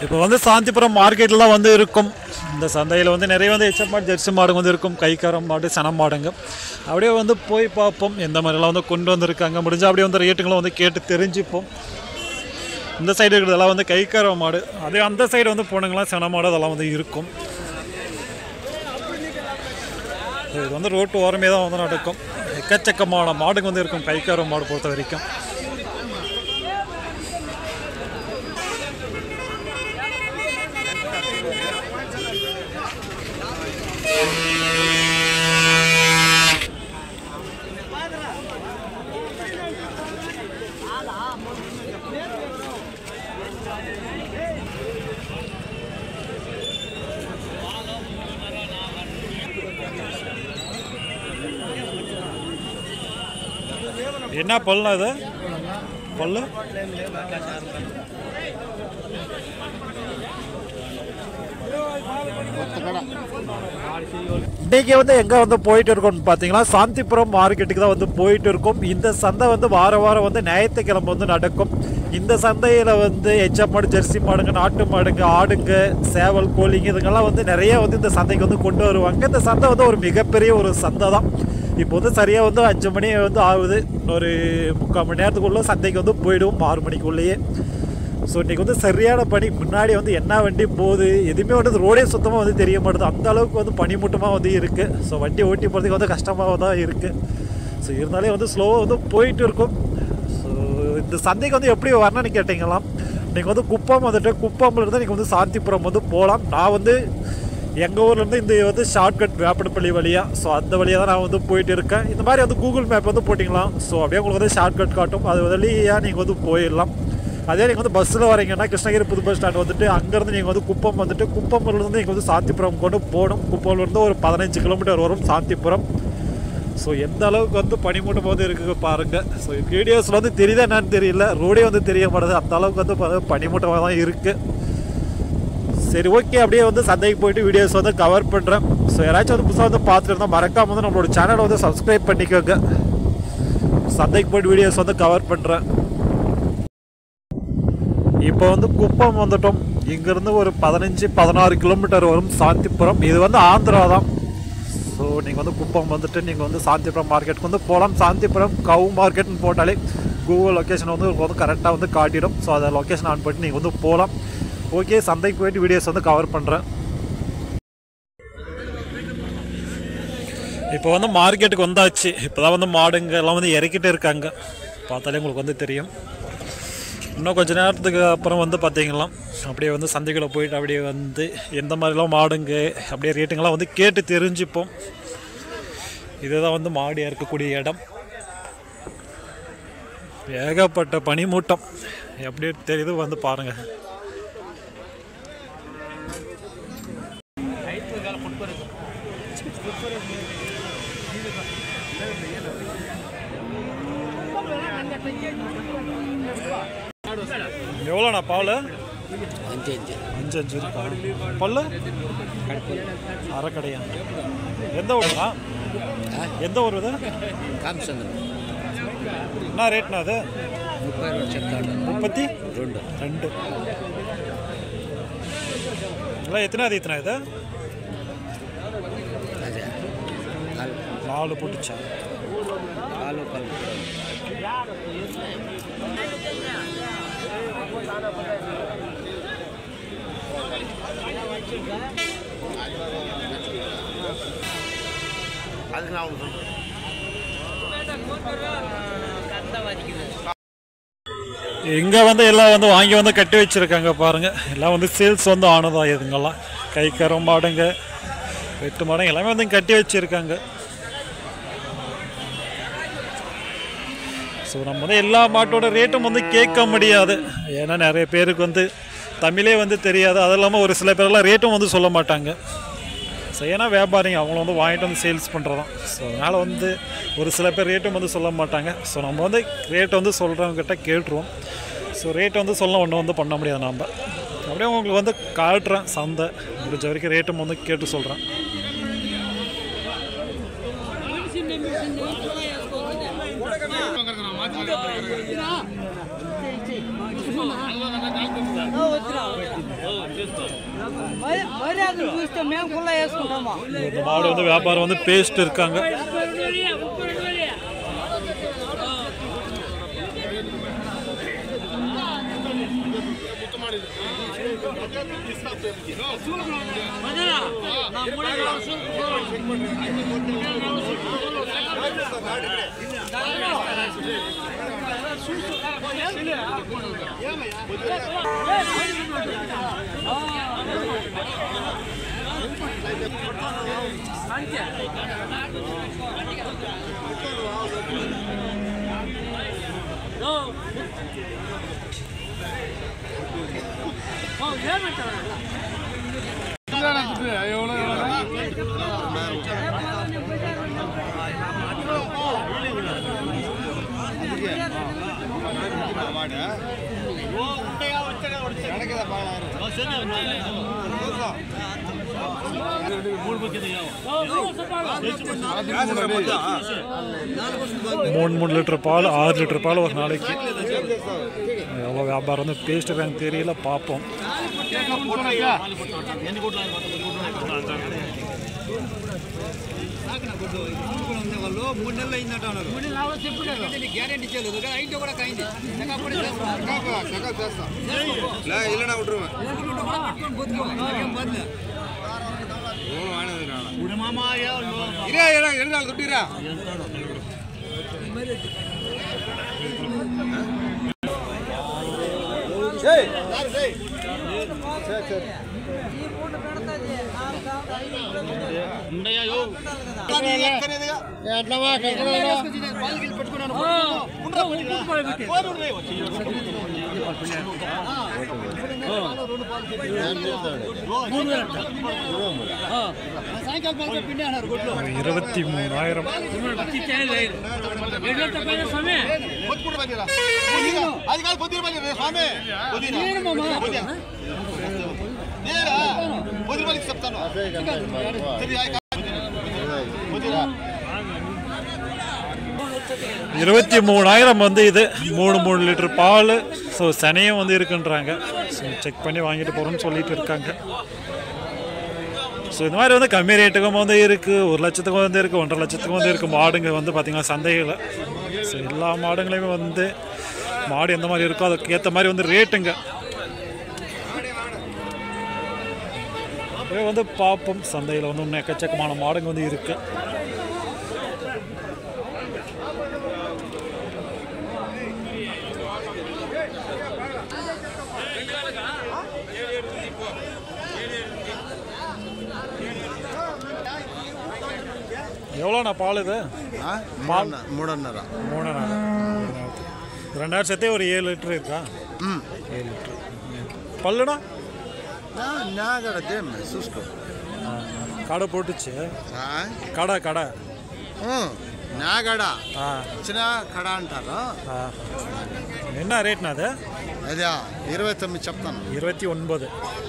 இப்போ வந்து சாந்திபுரம் மார்க்கெட்டில் தான் வந்து இருக்கும் இந்த சந்தையில் வந்து நிறைய வந்து எச்சப் மாடு ஜெர்சி மாடுங்க வந்து இருக்கும் கைக்காரம் மாடு சனம் மாடுங்க அப்படியே வந்து போய் பார்ப்போம் எந்த மாதிரிலாம் வந்து கொண்டு வந்திருக்காங்க முடிஞ்சா அப்படியே வந்து ரேட்டுங்களும் வந்து கேட்டு தெரிஞ்சுப்போம் இந்த சைடு இருக்கிறதெல்லாம் வந்து கைக்கார மாடு அதே அந்த சைடு வந்து போனங்களாம் சன மாடு அதெல்லாம் வந்து இருக்கும் இது வந்து ரோட்டு ஓரமே தான் வந்து நடக்கும் எக்கச்சக்கமான மாடுங்க வந்து இருக்கும் கைக்கார மாடு பொறுத்த வரைக்கும் என்ன பல்லுண்ணா இது பல்லு இன்னைக்கு வந்து எங்கே வந்து போயிட்டு இருக்கோம்னு பார்த்தீங்கன்னா சாந்திபுரம் மார்க்கெட்டுக்கு தான் வந்து போயிட்டு இருக்கோம் இந்த சந்தை வந்து வார வாரம் வந்து ஞாயிற்றுக்கிழமை வந்து நடக்கும் இந்த சந்தையில் வந்து எச்ச மாடு ஜெர்சி மாடுங்க நாட்டு மாடுங்க ஆடுங்க சேவல் கோழிங்க இதுங்கெல்லாம் வந்து நிறைய வந்து இந்த சந்தைக்கு வந்து கொண்டு வருவாங்க இந்த சந்தை வந்து ஒரு மிகப்பெரிய ஒரு சந்தை தான் இப்போ வந்து சரியாக வந்து அஞ்சு மணி வந்து ஆகுது ஒரு முக்கால் மணி நேரத்துக்குள்ளே சந்தைக்கு வந்து போயிடுவோம் ஆறு மணிக்குள்ளேயே ஸோ இன்றைக்கி வந்து சரியான பனி முன்னாடி வந்து என்ன வண்டி போகுது எதுவுமே வந்து ரோடே சுத்தமாக வந்து தெரிய மாட்டுது அந்த அளவுக்கு வந்து பனிமூட்டமாக வந்து இருக்குது ஸோ வண்டி ஓட்டி போகிறதுக்கு வந்து கஷ்டமாக தான் இருக்குது ஸோ இருந்தாலே வந்து ஸ்லோவாக வந்து போயிட்டு இருக்கும் ஸோ இந்த சந்தைக்கு வந்து எப்படி வரணும்னு கேட்டிங்களாம் நீங்கள் வந்து குப்பம் வந்துட்டு குப்பம்ல இருந்து நீங்கள் வந்து சாந்திபுரம் வந்து போகலாம் நான் வந்து எங்கள் ஊர்லேருந்து இந்த வந்து ஷார்ட்கட் வேப்பனப்பள்ளி வழியாக ஸோ அந்த வழியாக தான் நான் வந்து போயிட்டு இருக்கேன் இந்த மாதிரி வந்து கூகுள் மேப் வந்து போட்டிங்களாம் ஸோ அப்படியே உங்களுக்கு வந்து ஷார்ட்கட் காட்டும் அது வழியாக நீங்கள் வந்து போயிடலாம் அதே நீங்கள் வந்து பஸ்ஸில் வரீங்கன்னா கிருஷ்ணகிரி புது பஸ் ஸ்டாண்ட் வந்துட்டு அங்கேருந்து நீங்கள் வந்து குப்பம் வந்துட்டு குப்பம்லேருந்து நீங்கள் வந்து சாந்திபுரம் கொண்டு போகணும் குப்பம்லேருந்து ஒரு பதினஞ்சு கிலோமீட்டர் வரும் சாந்திபுரம் ஸோ எந்த அளவுக்கு வந்து பனிமூட்டம் வந்து இருக்குது பாருங்கள் ஸோ வீடியோஸில் வந்து தெரியுதா என்னன்னு தெரியல ரோடே வந்து தெரிய மாட்டேது அந்த அளவுக்கு வந்து ப- பனிமூட்டமாக தான் இருக்குது சரி ஓகே அப்படியே வந்து சந்தைக்கு போயிட்டு வீடியோஸ் வந்து கவர் பண்ணுறேன் ஸோ யாராச்சும் வந்து புதுசாக வந்து பார்த்துட்டு இருந்தால் மறக்காம வந்து நம்மளோட சேனலை வந்து சப்ஸ்கிரைப் பண்ணிக்கோங்க சந்தைக்கு போயிட்டு வீடியோஸ் வந்து கவர் பண்ணுறேன் இப்போ வந்து குப்பம் வந்துட்டோம் இங்கேருந்து ஒரு பதினஞ்சு பதினாறு கிலோமீட்டர் வரும் சாந்திபுரம் இது வந்து ஆந்திரா தான் ஸோ நீங்கள் வந்து குப்பம் வந்துட்டு நீங்கள் வந்து சாந்திபுரம் மார்க்கெட்டுக்கு வந்து போகலாம் சாந்திபுரம் கவு மார்க்கெட்னு போட்டாலே கூகுள் லொக்கேஷன் வந்து உங்களுக்கு வந்து கரெக்டாக வந்து காட்டிடும் ஸோ அதை லொக்கேஷன் ஆன் பண்ணிட்டு நீங்கள் வந்து போகலாம் ஓகே சந்தைக்கு போயிட்டு வீடியோஸ் வந்து கவர் பண்ணுறேன் இப்போ வந்து மார்க்கெட்டுக்கு வந்தாச்சு இப்போ தான் வந்து மாடுங்க எல்லாம் வந்து இறக்கிட்டு இருக்காங்க பார்த்தாலே உங்களுக்கு வந்து தெரியும் இன்னும் கொஞ்ச நேரத்துக்கு அப்புறம் வந்து பார்த்தீங்களா அப்படியே வந்து சந்தைக்குள்ளே போயிட்டு அப்படியே வந்து எந்த மாதிரிலாம் மாடுங்க அப்படியே ரேட்டுங்கெல்லாம் வந்து கேட்டு தெரிஞ்சுப்போம் இதுதான் வந்து மாடு இருக்கக்கூடிய இடம் ஏகப்பட்ட பனிமூட்டம் எப்படி தெரியுது வந்து பாருங்கள் எவ்வளோண்ணா பால் அஞ்சு அஞ்சு அஞ்சு அஞ்சு இருக்கா பல்லு அரைக்கடையா எந்த ஊருண்ணா எந்த ஊர் இது காமிச்சந்திரன் என்ன ரேட்ண்ணா அது ముప్పై రెండు చెప్తాడు முப்பத்தி రెండు ரெண்டு எல்லாம் எத்தனாவது எத்தனை இது అదే కాలు நாலு போட்டுச்சா కాలు కలుపు அதுக்கு நான் ஒன்று சொல்கிறேன் இங்கே வந்து எல்லாம் வந்து வாங்கி வந்து கட்டி வச்சுருக்காங்க பாருங்க எல்லாம் வந்து சேல்ஸ் வந்து ஆனதா இதுங்கெல்லாம் கை கரம் மாடுங்க வெட்டு மாடுங்க எல்லாமே வந்து கட்டி வச்சுருக்காங்க ஸோ நம்ம வந்து எல்லா மாட்டோட ரேட்டும் வந்து கேட்க முடியாது ஏன்னா நிறைய பேருக்கு வந்து தமிழே வந்து தெரியாது அது இல்லாமல் ஒரு சில பேரெல்லாம் ரேட்டும் வந்து சொல்ல மாட்டாங்க ஸோ ஏன்னா வியாபாரிங்க அவங்கள வந்து வாங்கிட்டு வந்து சேல்ஸ் பண்ணுறதான் ஸோ அதனால் வந்து ஒரு சில பேர் ரேட்டும் வந்து சொல்ல மாட்டாங்க ஸோ நம்ம வந்து ரேட் வந்து சொல்கிறவங்ககிட்ட கேட்டுருவோம் ஸோ ரேட் வந்து சொல்ல ஒன்றும் வந்து பண்ண முடியாது நம்ம அப்படியே உங்களுக்கு வந்து காட்டுறேன் சந்தை முடிஞ்ச வரைக்கும் ரேட்டும் வந்து கேட்டு சொல்கிறேன் మరి- మర్యాద చూస్తే మేము కుల్ల వేసుకుంటామా இந்த மாடு வந்து வியாபாரம் வந்து பேஸ்ட் இருக்காங்க மூணு மூணு லிட்டர் பால் ஆறு லிட்டர் பால் ஒரு நாளைக்கு எவ்வளோ வியாபாரம் வந்து பேஸ்ட் எனக்கு தெரியல பார்ப்போம் இல்லைன்னா விட்டுருவேன் இரா இரா எழுதாள் துட்டிரா ஏய் சரி சரி இருபத்தி மூணாயிரம் అది కాదు పొద్దున పల్లి స్వామి పొద్దున నేరా పొద్దున పల్లికి చెప్తాను సరే ఆ పొద్దున இருபத்தி மூணாயிரம் வந்து இது மூணு மூணு லிட்டர் பால் ஸோ சனையும் வந்து இருக்குன்றாங்க ஸோ செக் பண்ணி வாங்கிட்டு போகிறோம்னு சொல்லிட்டு இருக்காங்க ஸோ இந்த மாதிரி வந்து கம்மி ரேட்டுக்கும் வந்து இருக்குது ஒரு லட்சத்துக்கும் வந்து இருக்குது ஒன்றரை லட்சத்துக்கும் வந்து இருக்குது மாடுங்க வந்து பார்த்திங்கன்னா சந்தையில் ஸோ எல்லா மாடுங்களையுமே வந்து மாடு எந்த மாதிரி இருக்கோ அதுக்கு ஏற்ற மாதிரி வந்து ரேட்டுங்க அப்படியே வந்து பார்ப்போம் சந்தையில் வந்து இன்னும் எக்கச்சக்கமான மாடுங்க வந்து இருக்குது எவ்வளோண்ணா பால் இது మూడున్నర மூணு நாள் ரெண்டாயிரம் சேர்த்தே ஒரு ஏழு லிட்டர் இருக்கா ஏழு லிட்டர் பல்லுனா నాగడ దేమ్మ చూసుకో கடை போட்டுச்சு கடை கடை నాగడ ஆ చిన్న కడ అంటారు ஆ என்ன ரேட்னா அது అదే ఇరవై తొమ్మిది చెప్తాను இருபத்தி ஒன்பது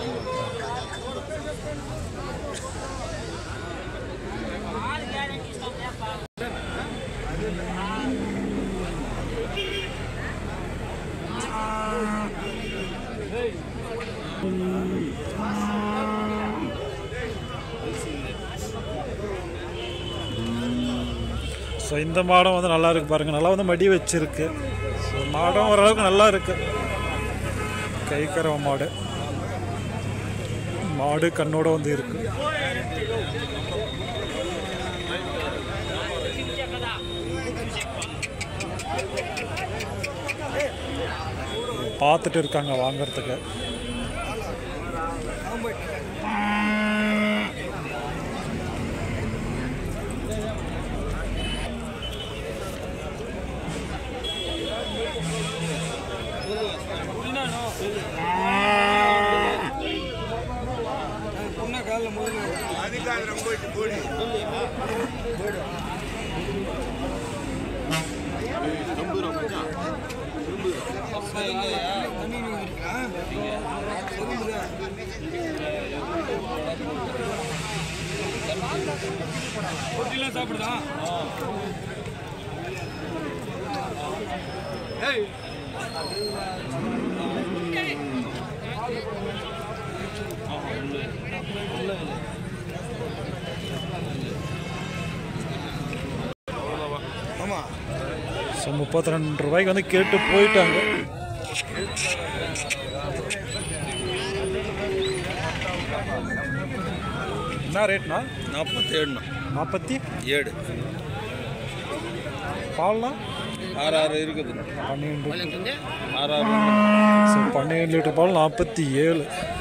ஸோ இந்த மாடம் வந்து நல்லா இருக்கு பாருங்க நல்லா வந்து மடி வச்சிருக்கு ஸோ மாடம் ஓரளவுக்கு நல்லா இருக்கு கைக்கரவ மாடு மாடு கண்ணோட வந்து இருக்கு பார்த்துட்டு இருக்காங்க வாங்குறதுக்கு ஸோ முப்பத்தி ரெண்டு ரூபாய்க்கு வந்து கேட்டு போயிட்டாங்க என்ன ரேட்னா நாற்பத்தேழுண்ணா நாற்பத்தி ஏழு பால்லாம் ஆறு ஆறு இருக்குது பன்னெண்டு ஆறு ஆறு ஸோ பன்னெண்டு லிட்டர் பால் நாற்பத்தி ஏழு